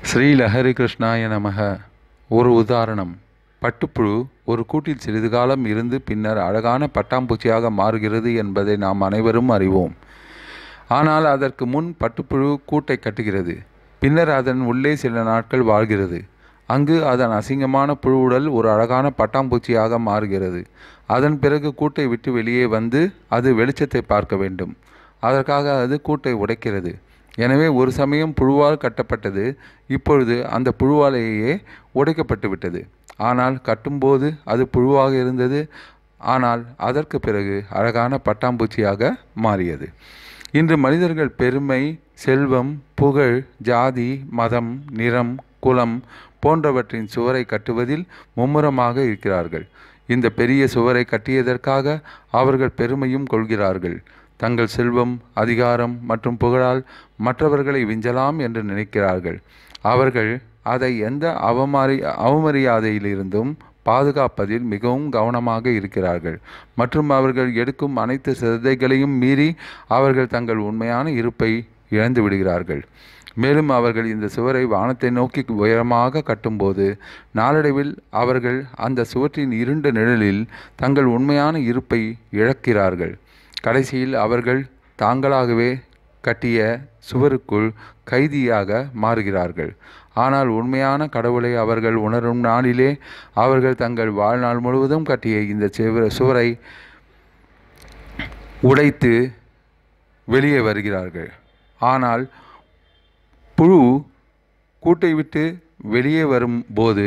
ஸ்ரீ லஹரி கிருஷ்ணாய நமக ஒரு உதாரணம் பட்டுப்புழு ஒரு கூட்டில் சிறிது காலம் இருந்து பின்னர் அழகான பட்டாம்பூச்சியாக மாறுகிறது என்பதை நாம் அனைவரும் அறிவோம் ஆனால் அதற்கு முன் பட்டுப்புழு கூட்டை கட்டுகிறது பின்னர் அதன் உள்ளே சில நாட்கள் வாழ்கிறது அங்கு அதன் அசிங்கமான புழுவுடல் ஒரு அழகான பட்டாம்பூச்சியாக மாறுகிறது அதன் பிறகு கூட்டை விட்டு வெளியே வந்து அது வெளிச்சத்தை பார்க்க வேண்டும் அதற்காக அது கூட்டை உடைக்கிறது எனவே ஒரு சமயம் புழுவால் கட்டப்பட்டது இப்பொழுது அந்த புழுவாலேயே உடைக்கப்பட்டு விட்டது ஆனால் கட்டும்போது அது புழுவாக இருந்தது ஆனால் அதற்கு பிறகு அழகான பட்டாம்பூச்சியாக மாறியது இன்று மனிதர்கள் பெருமை செல்வம் புகழ் ஜாதி மதம் நிறம் குலம் போன்றவற்றின் சுவரை கட்டுவதில் மும்முரமாக இருக்கிறார்கள் இந்த பெரிய சுவரை கட்டியதற்காக அவர்கள் பெருமையும் கொள்கிறார்கள் தங்கள் செல்வம் அதிகாரம் மற்றும் புகழால் மற்றவர்களை விஞ்சலாம் என்று நினைக்கிறார்கள் அவர்கள் அதை எந்த அவமரி அவமரியாதையிலிருந்தும் பாதுகாப்பதில் மிகவும் கவனமாக இருக்கிறார்கள் மற்றும் அவர்கள் எடுக்கும் அனைத்து சிரத்தைகளையும் மீறி அவர்கள் தங்கள் உண்மையான இருப்பை இழந்து விடுகிறார்கள் மேலும் அவர்கள் இந்த சுவரை வானத்தை நோக்கி உயரமாக கட்டும்போது நாளடைவில் அவர்கள் அந்த சுவற்றின் இருண்ட நிழலில் தங்கள் உண்மையான இருப்பை இழக்கிறார்கள் கடைசியில் அவர்கள் தாங்களாகவே கட்டிய சுவருக்குள் கைதியாக மாறுகிறார்கள் ஆனால் உண்மையான கடவுளை அவர்கள் உணரும் நாளிலே அவர்கள் தங்கள் வாழ்நாள் முழுவதும் கட்டிய இந்த சுவ சுவரை உடைத்து வெளியே வருகிறார்கள் ஆனால் புழு கூட்டை விட்டு வெளியே வரும்போது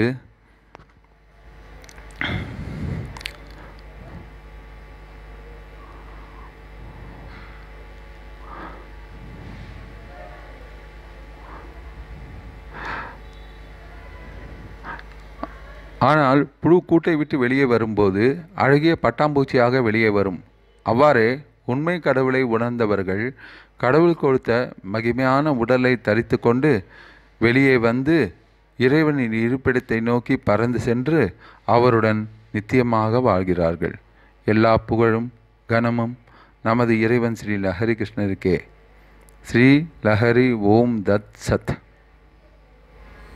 ஆனால் புழு கூட்டை விட்டு வெளியே வரும்போது அழகிய பட்டாம்பூச்சியாக வெளியே வரும் அவ்வாறே உண்மை கடவுளை உணர்ந்தவர்கள் கடவுள் கொடுத்த மகிமையான உடலை தரித்து கொண்டு வெளியே வந்து இறைவனின் இருப்பிடத்தை நோக்கி பறந்து சென்று அவருடன் நித்தியமாக வாழ்கிறார்கள் எல்லா புகழும் கனமும் நமது இறைவன் ஸ்ரீ லஹரி கிருஷ்ணருக்கே ஸ்ரீ லஹரி ஓம் தத் சத்